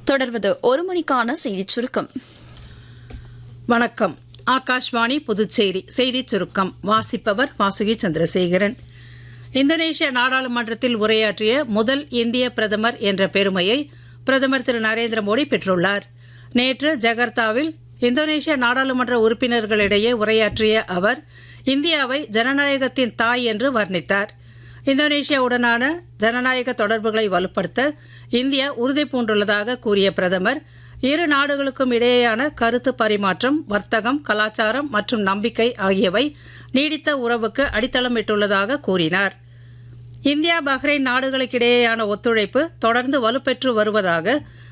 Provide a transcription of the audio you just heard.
தொடர்வது ஒரு மணிக்கான செய்திச் சுருக்கம் வணக்கம் ஆகாஷ்வாணி புதுச்சேரி செய்திச் சுருக்கம் வாசிப்பவர் வாசுகி சந்திரசேகரன் இந்தோனேஷிய நாடாளுமன்றத்தில் உரையாற்றிய முதல் இந்திய பிரதமர் என்ற பெருமையை பிரதமர் திரு நரேந்திர மோடி பெற்றுள்ளார் நேற்று ஜகர்த்தாவில் இந்தோனேஷிய நாடாளுமன்ற உறுப்பினர்களிடையே உரையாற்றிய அவர் இந்தியாவை ஜனநாயகத்தின் தாய் என்று வர்ணித்தார் இந்தோனேஷியாவுடனான ஜனநாயக தொடர்புகளை வலுப்படுத்த இந்தியா உறுதி பூண்டுள்ளதாக கூறிய பிரதமர் இரு நாடுகளுக்கும் இடையேயான கருத்து பரிமாற்றம் வர்த்தகம் கலாச்சாரம் மற்றும் நம்பிக்கை ஆகியவை நீடித்த உறவுக்கு அடித்தளமிட்டுள்ளதாக கூறினார் இந்தியா பஹ்ரைன் நாடுகளுக்கிடையேயான ஒத்துழைப்பு தொடர்ந்து வலுப்பெற்று வருவதாக